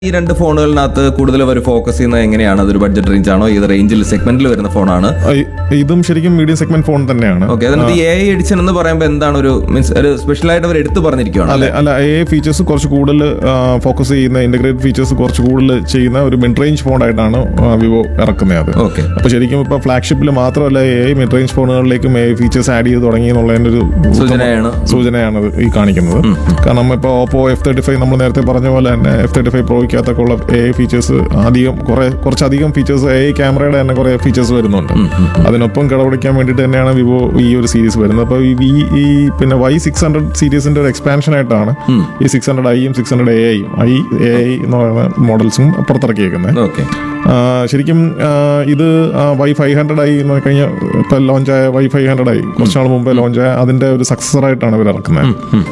ഈ രണ്ട് ഫോണുകളിനകത്ത് കൂടുതൽ അവർ ഫോക്കസ് ചെയ്യുന്നത് എങ്ങനെയാണ് അതൊരു ബഡ്ജറ്റ് റേഞ്ച് ആണോ ഏത് റേഞ്ചിൽ സെഗ്മെന്റിൽ വരുന്ന ഫോണാണ് ഇ- ഇതും ശരിക്കും മീഡിയം സെഗ്മെന്റ് ഫോൺ തന്നെയാണ് ഓക്കെ അതിനകത്ത് എ ഐ എഡിഷൻ എന്ന് പറയുമ്പോൾ എന്താണ് ഒരു മീൻസ് ഒരു സ്പെഷ്യൽ ആയിട്ട് അവർ എടുത്തു പറഞ്ഞിരിക്കുകയാണ് അല്ലെ അല്ല എ ഫീച്ചേഴ്സ് കുറച്ച് കൂടുതൽ ഫോക്കസ് ചെയ്യുന്ന ഇന്റഗ്രേറ്റ് ഫീച്ചേഴ്സ് കുറച്ച് കൂടുതൽ ചെയ്യുന്ന ഒരു മിഡ് റേഞ്ച് ഫോണായിട്ടാണ് വിവോ ഇറക്കുന്നത് അത് ഓക്കെ അപ്പൊ ശരിക്കും ഇപ്പൊ ഫ്ലാഗ്ഷിപ്പിൽ മാത്രമല്ല എ മിഡ് റേഞ്ച് ഫോണുകളിലേക്കും എ ഫീച്ചേഴ്സ് ആഡ് ചെയ്ത് തുടങ്ങി എന്നുള്ളതിന്റെ ഒരു സൂചനയാണ് സൂചനയാണ് ഇത് ഈ കാണിക്കുന്നത് കാരണം ഇപ്പോൾ ഓപ്പോ എഫ് തേർട്ടി ഫൈവ് നമ്മൾ നേരത്തെ പറഞ്ഞ പോലെ തന്നെ എഫ് തേർട്ടി ഫൈവ് പ്രോയ്ക്കകത്തൊക്കെ ഉള്ള എ ഫീച്ചേഴ്സ് അധികം കുറെ കുറച്ചധികം ഫീച്ചേഴ്സ് എ ക്യാമറയുടെ തന്നെ കുറെ ഫീച്ചേഴ്സ് വരുന്നുണ്ട് അതിനൊപ്പം കിടപിടിക്കാൻ വേണ്ടിയിട്ട് തന്നെയാണ് വിവോ ഈ ഒരു സീരീസ് വരുന്നത് അപ്പോൾ ഈ ഈ പിന്നെ വൈ സിക്സ് ഹൺഡ്രഡ് സീരീസിന്റെ ഒരു എക്സ്പാൻഷൻ ആയിട്ടാണ് ഈ സിക്സ് ഹൺഡ്രഡ് ഐയും സിക്സ് ഹൺഡ്രഡ് എ ഐയും ഐ എ ഐ എന്ന് പറയുന്ന മോഡൽസും പുറത്തിറക്കിയേക്കുന്നത് ഓക്കെ ആ, ശരിക്കും ആ, ഇത് വൈ ഫൈവ് ഹൺഡ്രഡ് ആയി എന്ന് കഴിഞ്ഞാൽ ഇപ്പൊ ലോഞ്ചായ വൈ ഫൈവ് ഹൺഡ്രഡ് ആയി കുറച്ച് നാൾ മുമ്പേ ലോഞ്ചായ അതിന്റെ ഒരു സക്സസർ ആയിട്ടാണ് ഇവർ ഇറക്കുന്നത്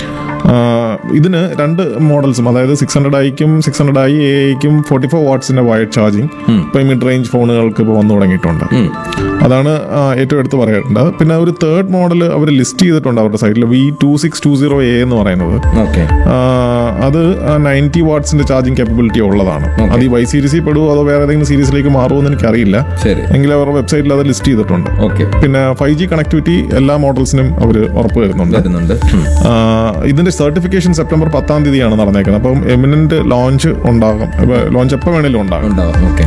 ആ, ഇതിന് രണ്ട് മോഡൽസും അതായത് സിക്സ് ഹൺഡ്രഡ് ഐക്കും സിക്സ് ഹൺഡ്രഡ് ഐ എ ഐക്കും ഫോർട്ടി ഫോർ വാട്ട്സിന്റെ വയർഡ് ചാർജിങ് ഇപ്പൊ മിഡ് റേഞ്ച് ഫോണുകൾക്ക് ഇപ്പോൾ വന്നു തുടങ്ങിയിട്ടുണ്ട് അതാണ് ആ, ഏറ്റവും എടുത്ത് പറയേണ്ടത് പിന്നെ ഒരു തേർഡ് മോഡൽ അവർ ലിസ്റ്റ് ചെയ്തിട്ടുണ്ട് അവരുടെ സൈറ്റിൽ V two six two zero A എന്ന് പറയുന്നത് ഓക്കെ ആ, അത് നയൻറ്റി വാട്ട്സിന്റെ ചാർജിങ് കേപ്പബിലിറ്റി ഉള്ളതാണ് അത് ഈ വൈ സീരീസിൽ പെടുവോ അതോ വേറെ ഏതെങ്കിലും സീരീസിലേക്ക് മാറുമോ എന്ന് എനിക്കറിയില്ല ശരി എങ്കിലും അവരുടെ വെബ്സൈറ്റിൽ അത് ലിസ്റ്റ് ചെയ്തിട്ടുണ്ട് ഓക്കെ പിന്നെ ഫൈവ് ജി കണക്ടിവിറ്റി എല്ലാ മോഡൽസിനും അവർ ഉറപ്പ് വരുന്നുണ്ട് വരുന്നുണ്ട് ഉം. ആ, ഇതിന്റെ സർട്ടിഫിക്കേഷൻ സെപ്റ്റംബർ പത്താം തീയതിയാണ് നടന്നേക്കുന്നത് അപ്പം എമിനന്റ് ലോഞ്ച് ഉണ്ടാകും ലോഞ്ച് എപ്പോൾ വേണേലും ഉണ്ടാകും ഉണ്ടാവും ഓക്കെ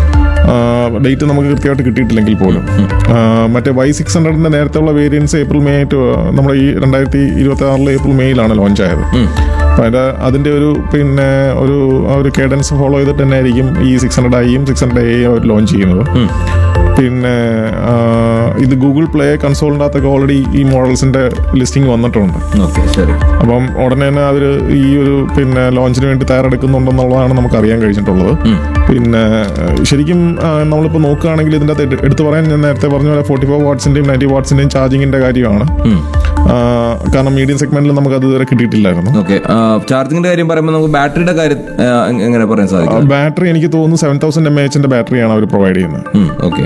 ഡേറ്റ് നമുക്ക് കൃത്യമായിട്ട് കിട്ടിയിട്ടില്ലെങ്കിൽ പോലും ആ, മറ്റേ വൈ സിക്സ് ഹൺഡ്രഡിന്റെ നേരത്തെ ഉള്ള വേരിയൻസ് ഏപ്രിൽ മെയ് ആയിട്ട് നമ്മുടെ ഈ രണ്ടായിരത്തി ഇരുപത്തി ആറിൽ ഏപ്രിൽ മെയ്യിലാണ് ലോഞ്ച് ആയത് അപ്പൊ അതിന്റെ അതിന്റെ ഒരു പിന്നെ ഒരു ആ ഒരു കേഡൻസ് ഫോളോ ചെയ്തിട്ട് തന്നെ ആയിരിക്കും ഈ സിക്സ് ഹൺഡ്രഡ് ഐയും സിക്സ് ഹൺഡ്രഡ് എ അവർ ലോഞ്ച് ചെയ്യുന്നത് പിന്നെ ആ, ഇത് ഗൂഗിൾ പ്ലേ കൺസോളിൻ്റെ അകത്തൊക്കെ ഓൾറെഡി ഈ മോഡൽസിന്റെ ലിസ്റ്റിംഗ് വന്നിട്ടുണ്ട് ഓക്കെ ശരി അപ്പം ഉടനെ തന്നെ അവർ ഈ ഒരു പിന്നെ ലോഞ്ചിന് വേണ്ടി തയ്യാറെടുക്കുന്നുണ്ടെന്നുള്ളതാണ് നമുക്ക് അറിയാൻ കഴിഞ്ഞിട്ടുള്ളത് പിന്നെ ഏഹ്, ശരിക്കും ആ, നമ്മളിപ്പോൾ നോക്കുകയാണെങ്കിൽ ഇതിൻ്റെ അകത്ത് എടു- എടുത്തു പറയാൻ ഞാൻ നേരത്തെ പറഞ്ഞ പോലെ ഫോർട്ടി ഫോർ വാട്ട്സിൻ്റെയും നയൻറ്റി വാട്ട്സിൻ്റെയും ചാർജിങ്ങിൻ്റെ കാര്യമാണ് ആ, കാരണം മീഡിയം സെഗ്മെന്റിൽ നമുക്ക് അത് ഇതുവരെ കിട്ടിയിട്ടില്ലായിരുന്നു ഓക്കെ ചാർജിങ്ങിന്റെ കാര്യം പറയുമ്പോൾ നമുക്ക് ബാറ്ററിയുടെ കാര്യം ആ, എ- എങ്ങനെ പറയാൻ സാധിക്കും ബാറ്ററി എനിക്ക് തോന്നുന്നു സെവൻ തൗസൻഡ് എം എച്ചിന്റെ ബാറ്ററിയാണ് അവർ പ്രൊവൈഡ് ചെയ്യുന്നത് ഓക്കെ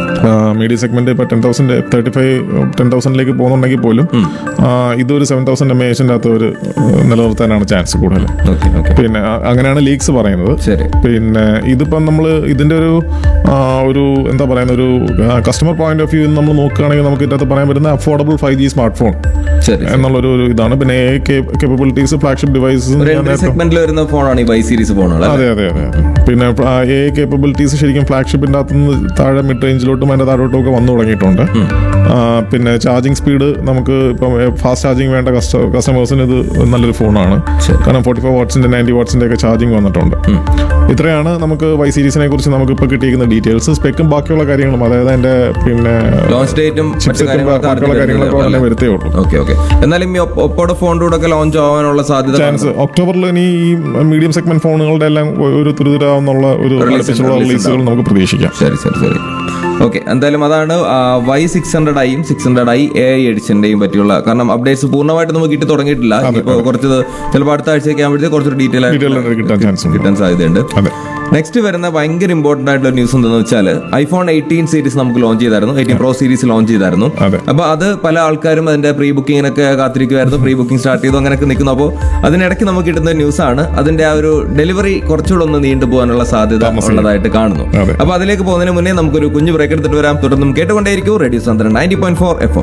മീഡിയം സെഗ്മെന്റ് ഇപ്പോൾ ten thousand thirty five ten തൗസൻഡിലേക്ക് പോകുന്നുണ്ടെങ്കിൽ പോലും ആ, ഇതൊരു സെവൻ തൗസൻഡ് എം എച്ചിൻ്റെ അകത്ത് ഒരു ഏഹ്, നിലനിർത്താനാണ് ചാൻസ് കൂടുതൽ ഓക്കെ ഓക്കെ പിന്നെ അ- അങ്ങനെയാണ് ലീക്സ് പറയുന്നത് ശരി പിന്നെ ഇതിപ്പം നമ്മൾ ഇതിന്റെ ഒരു ആ, ഒരു എന്താ പറയുന്ന ഒരു കസ്റ്റമർ പോയിന്റ് ഓഫ് വ്യൂ നമ്മൾ നോക്കുകയാണെങ്കിൽ നമുക്ക് ഇതിനകത്ത് പറയാൻ പറ്റുന്ന affordable five G smart phone ശരി എന്നുള്ളൊരു ഒരു ഇതാണ് പിന്നെ എ കേപ്പബിലിറ്റീസ് ഫ്ലാഗ്ഷിപ്പ് ഡിവൈസസ് ഒരു എൻട്രി സെഗ്മെന്റിൽ വരുന്ന ഫോണാണ് ഈ വൈ സീരീസ് ഫോണുകൾ അതെ അതെ അതെ അതെ. പിന്നെ എ കേപ്പബിലിറ്റീസ് ശരിക്കും ഫ്ലാഗ്ഷിപ്പിന്റെ അകത്തുനിന്ന് താഴെ മിഡ് റേഞ്ചിലോട്ടും അതിന്റെ താഴോട്ടും ഒക്കെ വന്നു തുടങ്ങിയിട്ടുണ്ട് ആ, പിന്നെ ചാർജിങ് സ്പീഡ് നമുക്ക് ഇപ്പം ഫാസ്റ്റ് ചാർജിങ് വേണ്ട കസ്റ്റമേഴ്സിന് ഇത് നല്ലൊരു ഫോണാണ് ശരി. കാരണം ഫോർട്ടി ഫൈവ് വാട്ട്സിന്റെ നയൻറ്റി വാട്ട്സിന്റെ ഒക്കെ ചാർജിങ് വന്നിട്ടുണ്ട് ഇത്രയാണ് നമുക്ക് വൈ സീരീസിനെ കുറിച്ച് നമുക്ക് ഇപ്പോൾ കിട്ടിയിരിക്കുന്ന ഡീറ്റെയിൽസ് സ്പെക്കും ബാക്കിയുള്ള കാര്യങ്ങളും അതായത് അതിന്റെ പിന്നെ ലോഞ്ച് ഡേറ്റും മറ്റു ചിപ്സെറ്റും കാര്യങ്ങളൊക്കെ ബാക്കിയുള്ള കാര്യങ്ങളൊക്കെ ഉടനെ വരുത്തേ ഉള്ളൂ ഓക്കെ ഓക്കെ എന്നാലും ഈ ഒപ്പ- ഒപ്പോടെ ഫോണിന്റെ കൂടെ ഒക്കെ ലോഞ്ച് ആവാനുള്ള സാധ്യത ചാൻസ് ഒക്ടോബറിൽ ഇനി ഈ മീഡിയം സെഗ്മെന്റ് ഫോണുകളുടെ എല്ലാം ഒരു തുരിതരാവുന്നുള്ള ഒരു Release അടുപ്പിച്ചുള്ള release റിലീസുകൾ നമുക്ക് പ്രതീക്ഷിക്കാം ശരി ശരി ശരി ഓക്കെ എന്തായാലും അതാണ് വൈ സിക്സ് ഹൺഡ്രഡ് ഐയും six hundred I A I എഡിഷന്റെയും പറ്റിയുള്ള കാരണം അപ്ഡേറ്റ്സ് പൂർണ്ണമായിട്ട് നമുക്ക് കിട്ടി തുടങ്ങിയിട്ടില്ല ഇപ്പോൾ കുറച്ച് ചിലപ്പോൾ അടുത്ത ആഴ്ചയൊക്കെ ആകുമ്പോഴത്തേക്ക് കുറച്ചൊരു ഡീറ്റെയിൽ ഡീറ്റെയിൽ ആയിട്ട് കിട്ടാൻ ചാൻസ് ഉണ്ട് കിട്ടാൻ സാധ്യതയുണ്ട് അതെ നെക്സ്റ്റ് വരുന്ന ഭയങ്കര ഇമ്പോർട്ടന്റ് ആയിട്ടുള്ള ന്യൂസ് എന്താണെന്ന് വെച്ചാൽ ഐഫോൺ എയ്റ്റീൻ സീരീസ് നമുക്ക് ലോഞ്ച് ചെയ്തായിരുന്നു എയ്റ്റീൻ പ്രോ സീരീസ് ലോഞ്ച് ചെയ്തായിരുന്നു അതെ. അപ്പൊ അത് പല ആൾക്കാരും അതിന്റെ പ്രീ ബുക്കിങ്ങിനൊക്കെ കാത്തിരിക്കുമായിരുന്നു പ്രീ ബുക്കിംഗ് സ്റ്റാർട്ട് ചെയ്തു അങ്ങനെയൊക്കെ നിൽക്കുന്നു അപ്പോൾ അതിനിടയ്ക്ക് നമുക്ക് കിട്ടുന്ന ന്യൂസ് ആണ് അതിന്റെ ആ ഒരു ഡെലിവറി കുറച്ചുകൂടെ ഒന്ന് നീണ്ടു പോകാനുള്ള സാധ്യത ഉള്ളതായിട്ട് കാണുന്നു അതെ. അപ്പൊ അതിലേക്ക് പോകുന്നതിന് മുന്നേ നമുക്കൊരു കുഞ്ഞു ബ്രേക്ക് എടുത്തിട്ട് വരാം തുടർന്നും കേട്ടുകൊണ്ടേയിരിക്കും റേഡിയോ സാന്ദ്രൻ നയൻറ്റി പോയിന്റ് ഫോർ എഫ്